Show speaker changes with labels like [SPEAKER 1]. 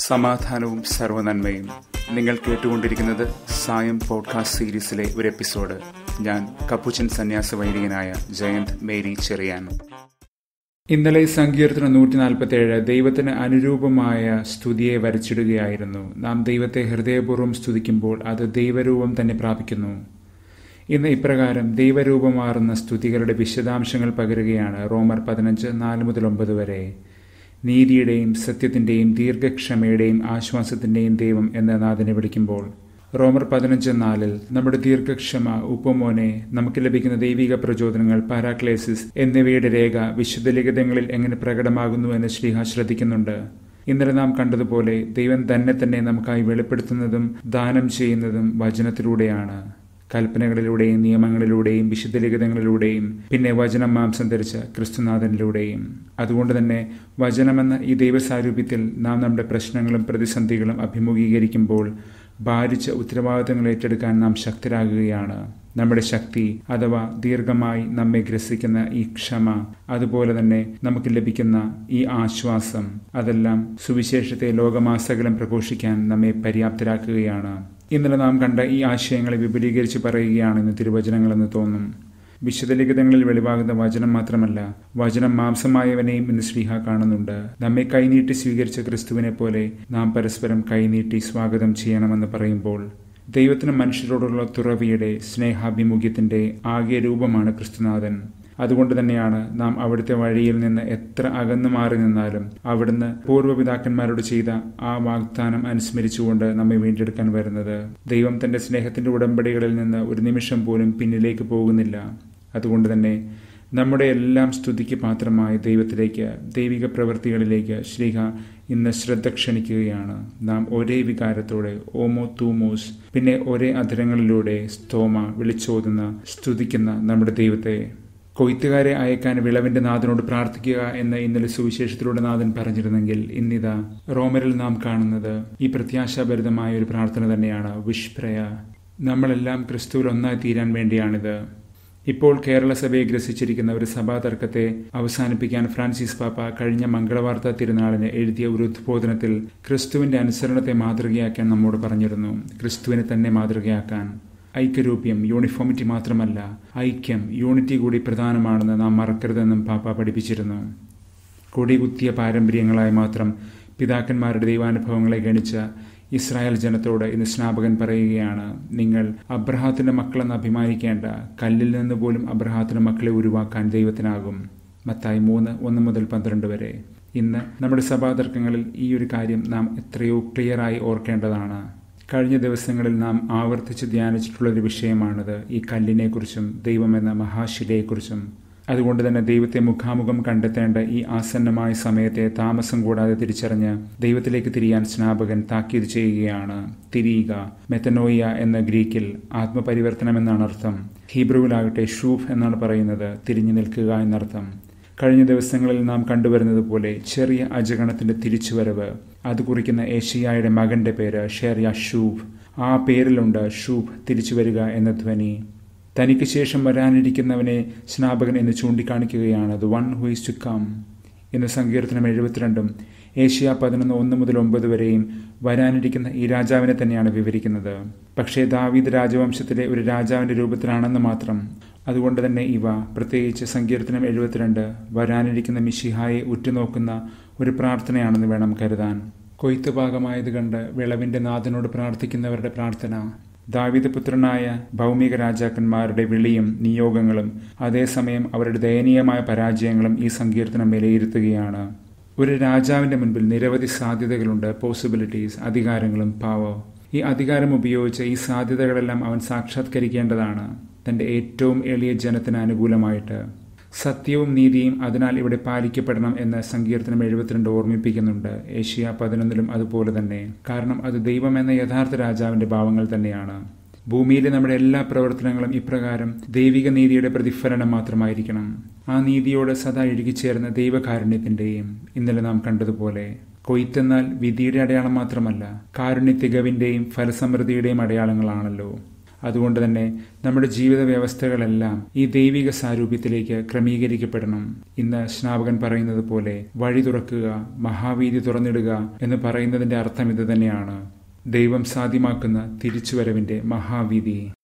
[SPEAKER 1] സമാധാനവും സർവനന്മയും നിങ്ങൾ കേട്ടുകൊണ്ടിരിക്കുന്നത് സായം പോഡ്കാസ്റ്റ് സീരീസിലെ ഒരു എപ്പിസോഡ് ഞാൻ കപ്പുച്ചൻ സന്യാസ വൈദികനായ ജയന്ത് മേരി ചെറിയാൻ ഇന്നലെ സങ്കീർത്തനം നൂറ്റി നാൽപ്പത്തേഴ് ദൈവത്തിന് അനുരൂപമായ സ്തുതിയെ വരച്ചിടുകയായിരുന്നു നാം ദൈവത്തെ ഹൃദയപൂർവ്വം സ്തുതിക്കുമ്പോൾ അത് ദൈവരൂപം തന്നെ പ്രാപിക്കുന്നു ഇന്ന് ഇപ്രകാരം ദൈവരൂപമാറുന്ന സ്തുതികളുടെ വിശദാംശങ്ങൾ പകരുകയാണ് റോമർ പതിനഞ്ച് നാല് മുതൽ ഒമ്പത് വരെ നീതിയുടെയും സത്യത്തിന്റെയും ദീർഘക്ഷമയുടെയും ആശ്വാസത്തിന്റെയും ദൈവം എന്ന നാഥനെ വിളിക്കുമ്പോൾ റോമർ പതിനഞ്ച് നാലിൽ നമ്മുടെ ദീർഘക്ഷമ ഉപമോനെ നമുക്ക് ലഭിക്കുന്ന ദൈവിക പ്രചോദനങ്ങൾ പാരാക്ലേസിസ് എന്നിവയുടെ രേഖ വിശുദ്ധ ലിഖിതങ്ങളിൽ എങ്ങനെ പ്രകടമാകുന്നു എന്ന് ശ്രീഹ ശ്രദ്ധിക്കുന്നുണ്ട് ഇന്നലെ നാം കണ്ടതുപോലെ ദൈവം തന്നെ തന്നെ നമുക്കായി വെളിപ്പെടുത്തുന്നതും ദാനം ചെയ്യുന്നതും വചനത്തിലൂടെയാണ് കൽപ്പനകളിലൂടെയും നിയമങ്ങളിലൂടെയും വിശുദ്ധ ലിഖിതങ്ങളിലൂടെയും പിന്നെ വചനം മാംസം ധരിച്ച ക്രിസ്തുനാഥനിലൂടെയും അതുകൊണ്ട് തന്നെ വചനമെന്ന ഈ ദൈവസാരൂപ്യത്തിൽ നാം നമ്മുടെ പ്രശ്നങ്ങളും പ്രതിസന്ധികളും അഭിമുഖീകരിക്കുമ്പോൾ ഭാരിച്ച ഉത്തരവാദിത്തങ്ങൾ ഏറ്റെടുക്കാൻ നാം ശക്തരാകുകയാണ് നമ്മുടെ ശക്തി അഥവാ ദീർഘമായി നമ്മെ ഗ്രസിക്കുന്ന ഈ ക്ഷമ അതുപോലെ തന്നെ നമുക്ക് ലഭിക്കുന്ന ഈ ആശ്വാസം അതെല്ലാം സുവിശേഷത്തെ ലോകമാസകലം പ്രഘോഷിക്കാൻ നമ്മെ പര്യാപ്തരാക്കുകയാണ് ഇന്നലെ നാം കണ്ട ഈ ആശയങ്ങളെ വിപുലീകരിച്ച് പറയുകയാണ് ഇന്ന് തിരുവചനങ്ങളെന്ന് തോന്നും വിശുദ്ധ ലിഖിതങ്ങളിൽ വെളിവാകുന്ന വചനം മാത്രമല്ല വചനം മാംസമായവനെയും ഇന്ന് ശ്രീഹ കാണുന്നുണ്ട് നമ്മെ കൈനീട്ടി സ്വീകരിച്ച ക്രിസ്തുവിനെ പോലെ നാം പരസ്പരം കൈനീട്ടി സ്വാഗതം ചെയ്യണമെന്ന് പറയുമ്പോൾ ദൈവത്തിന് മനുഷ്യരോടുള്ള തുറവിയുടെ സ്നേഹാഭിമുഖ്യത്തിന്റെ ആകെ രൂപമാണ് ക്രിസ്തുനാഥൻ അതുകൊണ്ട് തന്നെയാണ് നാം അവിടുത്തെ വഴിയിൽ നിന്ന് എത്ര അകന്നു മാറി നിന്നാലും അവിടുന്ന് പൂർവ്വപിതാക്കന്മാരോട് ചെയ്ത ആ വാഗ്ദാനം അനുസ്മരിച്ചുകൊണ്ട് നമ്മെ വീണ്ടെടുക്കാൻ വരുന്നത് ദൈവം തന്റെ സ്നേഹത്തിന്റെ ഉടമ്പടികളിൽ നിന്ന് ഒരു നിമിഷം പോലും പിന്നിലേക്ക് പോകുന്നില്ല അതുകൊണ്ട് തന്നെ നമ്മുടെ എല്ലാം സ്തുതിക്ക് പാത്രമായ ദൈവത്തിലേക്ക് ദൈവിക പ്രവൃത്തികളിലേക്ക് ശ്രീഹ ഇന്ന് ശ്രദ്ധ ക്ഷണിക്കുകയാണ് നാം ഒരേ വികാരത്തോടെ ഓമോ തൂമോസ് പിന്നെ ഒരേ അധരങ്ങളിലൂടെ സ്തോമ വിളിച്ചോതുന്ന സ്തുതിക്കുന്ന നമ്മുടെ ദൈവത്തെ കൊയ്ത്തുകാരെ അയക്കാൻ വിളവിന്റെ നാഥനോട് പ്രാർത്ഥിക്കുക എന്ന് ഇന്നലെ സുവിശേഷത്തിലൂടെ നാഥൻ പറഞ്ഞിരുന്നെങ്കിൽ ഇന്നിതാ റോമരിൽ നാം കാണുന്നത് ഈ പ്രത്യാശാഭരിതമായ ഒരു പ്രാർത്ഥന തന്നെയാണ് വിഷ്പ്രയ നമ്മളെല്ലാം ക്രിസ്തുവിൽ ഒന്നായി തീരാൻ വേണ്ടിയാണിത് ഇപ്പോൾ കേരള സഭയെ ഗ്രസിച്ചിരിക്കുന്ന ഒരു സഭാ തർക്കത്തെ അവസാനിപ്പിക്കാൻ ഫ്രാൻസിസ് പാപ്പ കഴിഞ്ഞ മംഗളവാർത്ത തിരുനാളിന് എഴുതിയ ഒരു ഉദ്ബോധനത്തിൽ ക്രിസ്തുവിന്റെ അനുസരണത്തെ മാതൃകയാക്കാൻ നമ്മോട് പറഞ്ഞിരുന്നു ക്രിസ്തുവിനെ തന്നെ മാതൃകയാക്കാൻ ഐക്യരൂപ്യം യൂണിഫോമിറ്റി മാത്രമല്ല ഐക്യം യൂണിറ്റി കൂടി പ്രധാനമാണെന്ന് നാം മറക്കരുതെന്നും പാപ്പ പഠിപ്പിച്ചിരുന്നു കൊടികുത്തിയ പാരമ്പര്യങ്ങളായി മാത്രം പിതാക്കന്മാരുടെ ദൈവാനുഭവങ്ങളെ ഗണിച്ച ഇസ്രായേൽ ജനത്തോട് ഇന്ന് സ്നാപകൻ പറയുകയാണ് നിങ്ങൾ അബ്രഹാത്തിന്റെ മക്കളെന്ന് അഭിമാനിക്കേണ്ട കല്ലിൽ നിന്ന് പോലും അബ്രഹാത്തിന്റെ മക്കളെ ഉരുവാക്കാൻ ദൈവത്തിനാകും മത്തായി മൂന്ന് ഒന്ന് മുതൽ പന്ത്രണ്ട് വരെ ഇന്ന് നമ്മുടെ സഭാതർക്കങ്ങളിൽ ഈ ഒരു കാര്യം നാം എത്രയോ ക്ലിയറായി ഓർക്കേണ്ടതാണ് കഴിഞ്ഞ ദിവസങ്ങളിൽ നാം ആവർത്തിച്ച് ധ്യാനിച്ചിട്ടുള്ള ഒരു വിഷയമാണിത് ഈ കല്ലിനെക്കുറിച്ചും ദൈവമെന്ന മഹാശിലയെക്കുറിച്ചും അതുകൊണ്ട് തന്നെ ദൈവത്തെ മുഖാമുഖം കണ്ടെത്തേണ്ട ഈ ആസന്നമായ സമയത്തെ താമസം കൂടാതെ തിരിച്ചറിഞ്ഞ് ദൈവത്തിലേക്ക് തിരിയാൻ സ്നാപകൻ താക്കീത് ചെയ്യുകയാണ് തിരിയുക മെത്തനോയ എന്ന ഗ്രീക്കിൽ ആത്മപരിവർത്തനം എന്നാണ് അർത്ഥം ഹീബ്രുവിലാകട്ടെ ഷൂഫ് എന്നാണ് പറയുന്നത് തിരിഞ്ഞു നിൽക്കുക എന്നർത്ഥം കഴിഞ്ഞ ദിവസങ്ങളിൽ നാം കണ്ടുവരുന്നത് പോലെ ചെറിയ അജഗണത്തിന്റെ തിരിച്ചുവരവ് അത് കുറിക്കുന്ന ഏഷ്യായുടെ മകന്റെ പേര് ഷെറിയ ഷൂബ് ആ പേരിലുണ്ട് ഷൂബ് തിരിച്ചു വരിക എന്ന ധ്വനി തനിക്ക് ശേഷം വരാനിരിക്കുന്നവനെ സ്നാപകൻ എന്ന് ചൂണ്ടിക്കാണിക്കുകയാണ് the one who is to come എന്ന സങ്കീർത്തനം എഴുപത്തിരണ്ടും ഏഷ്യ പതിനൊന്ന് ഒന്ന് മുതൽ ഒമ്പത് വരെയും വരാനിരിക്കുന്ന ഈ രാജാവിനെ തന്നെയാണ് വിവരിക്കുന്നത് പക്ഷേ ദാവീദ് രാജവംശത്തിലെ ഒരു രാജാവിന്റെ രൂപത്തിലാണെന്ന് മാത്രം അതുകൊണ്ട് തന്നെ ഇവ പ്രത്യേകിച്ച് സങ്കീർത്തനം എഴുപത്തിരണ്ട് വരാനിരിക്കുന്ന മിഷിഹായെ ഉറ്റുനോക്കുന്ന ഒരു പ്രാർത്ഥനയാണെന്ന് വേണം കരുതാൻ കൊയ്ത്ത് ഭാഗമായത് കണ്ട് വിളവിന്റെ നാഥനോട് പ്രാർത്ഥിക്കുന്നവരുടെ പ്രാർത്ഥന ദാവിദ പുത്രനായ ഭൗമിക രാജാക്കന്മാരുടെ വിളിയും നിയോഗങ്ങളും അതേസമയം അവരുടെ ദയനീയമായ പരാജയങ്ങളും ഈ സങ്കീർത്തനം വിലയിരുത്തുകയാണ് ഒരു രാജാവിന്റെ മുൻപിൽ നിരവധി സാധ്യതകളുണ്ട് പോസിബിലിറ്റീസ് അധികാരങ്ങളും പാവോ ഈ അധികാരം ഉപയോഗിച്ച് ഈ സാധ്യതകളെല്ലാം അവൻ സാക്ഷാത്കരിക്കേണ്ടതാണ് തന്റെ ഏറ്റവും എളിയ ജനത്തിന് അനുകൂലമായിട്ട് സത്യവും നീതിയും അതിനാൽ ഇവിടെ പാലിക്കപ്പെടണം എന്ന് സങ്കീർത്തനം എഴുപത്തിരണ്ട് ഓർമ്മിപ്പിക്കുന്നുണ്ട് ഏഷ്യ പതിനൊന്നിലും അതുപോലെ തന്നെ കാരണം അത് ദൈവം എന്ന യഥാർത്ഥ രാജാവിന്റെ ഭാവങ്ങൾ തന്നെയാണ് ഭൂമിയിലെ നമ്മുടെ എല്ലാ പ്രവർത്തനങ്ങളും ഇപ്രകാരം ദൈവിക നീതിയുടെ പ്രതിഫലനം മാത്രമായിരിക്കണം ആ നീതിയോട് സദാ ഇഴുകിച്ചേർന്ന ദൈവകാരുണ്യത്തിന്റെയും ഇന്നലെ നാം കണ്ടതുപോലെ കൊയ്ത്തെന്നാൽ വിധിയുടെ അടയാളം മാത്രമല്ല കാരുണ്യ തികവിന്റെയും ഫലസമൃദ്ധിയുടെയും അടയാളങ്ങളാണല്ലോ അതുകൊണ്ട് തന്നെ നമ്മുടെ ജീവിത വ്യവസ്ഥകളെല്ലാം ഈ ദൈവിക സാരൂപ്യത്തിലേക്ക് ക്രമീകരിക്കപ്പെടണം ഇന്ന് സ്നാപകൻ പറയുന്നത് പോലെ വഴി തുറക്കുക മഹാവീതി തുറന്നിടുക എന്ന് പറയുന്നതിന്റെ അർത്ഥം ഇത് തന്നെയാണ് ദൈവം സാധ്യമാക്കുന്ന തിരിച്ചുവരവിന്റെ മഹാവീതി